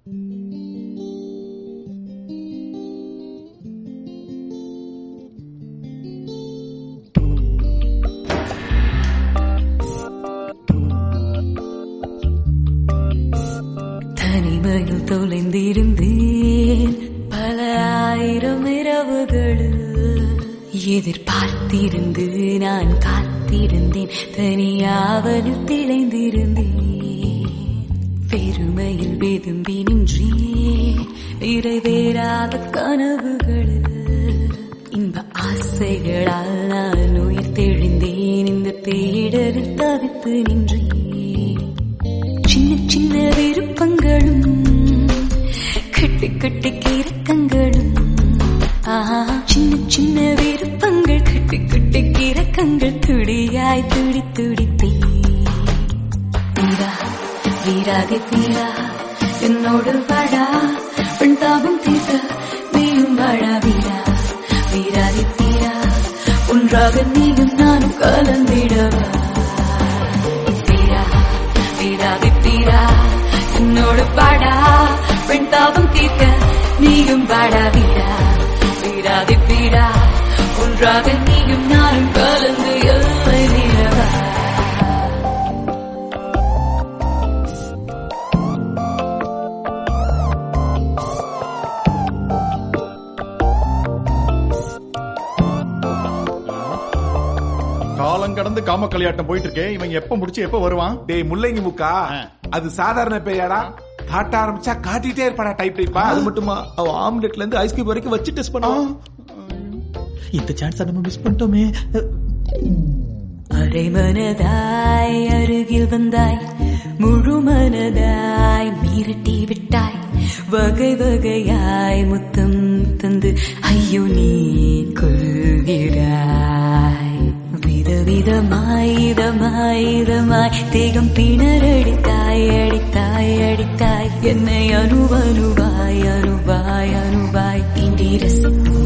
தனிமையில் தொலைந்திருந்தேன் பல ஆயிரம் இரவுகளில் எதிர்பார்த்திருந்து நான் காத்திருந்தேன் தனியாவலில் திளைந்திருந்தேன் பெருமையில் விரும்பி நின்றேன் நிறைவேறாத கனவுகளில் இன்ப ஆசைகளால் நான் உயிர் தெழுந்தேன் இந்த தேடலில் தவித்து நின்றேன் சின்ன சின்ன விருப்பங்களும் கட்டு கட்டு கிறக்கங்களும் ஆஹா சின்ன சின்ன விருப்பங்கள் கட்டு கட்டு கிறக்கங்கள் துடியாய் துடி துடித்தே தீரா வீராதி தீரா என்னோடு வாடா பெண் தாபம் தீர்த்த நீயும் வாழா வீரா வீராதி தீரா ஒன்றாக நீயும் நானும் கலந்திடவா தீரா வீராதி தீரா என்னோடு பாடா பெண் தாபம் தீர்க்க நீயும் பாடா வீரா வீராதி வீரா ஒன்றாக நீயும் நானும் கலந்து எல்லை வீரவா காலம் கடந்து காம கல்யாட்டம் போயிட்டு இருக்கேன் இவன் எப்ப முடிச்சு எப்ப வருவான் டேய் முள்ளங்கி முக்கா ஆ. அது சாதாரண பேயாடா காட்ட ஆரம்பிச்சா காட்டிட்டே இருப்பாடா டைப் டைப்பா அது மட்டுமா அவ ஆம்லெட்ல இருந்து ஐஸ் கியூப் வரைக்கும் வச்சு டெஸ்ட் பண்ணுவான் இந்த சான்ஸ் நம்ம மிஸ் பண்ணிட்டோமே அரை மனதாய் அருகில் வந்தாய் முழு மனதாய் மீறட்டி விட்டாய் வகை வகையாய் முத்தம் தந்து ஐயோ நீ கொள்கிறாய் விதவிதமாய் இதமாய் இதமாய் தேகம் பிணரடித்தாய் அடித்தாய் அடித்தாய் என்னை அணுவனுவாய் அனுவாய் அனுவாய் தீண்டி ரசித்து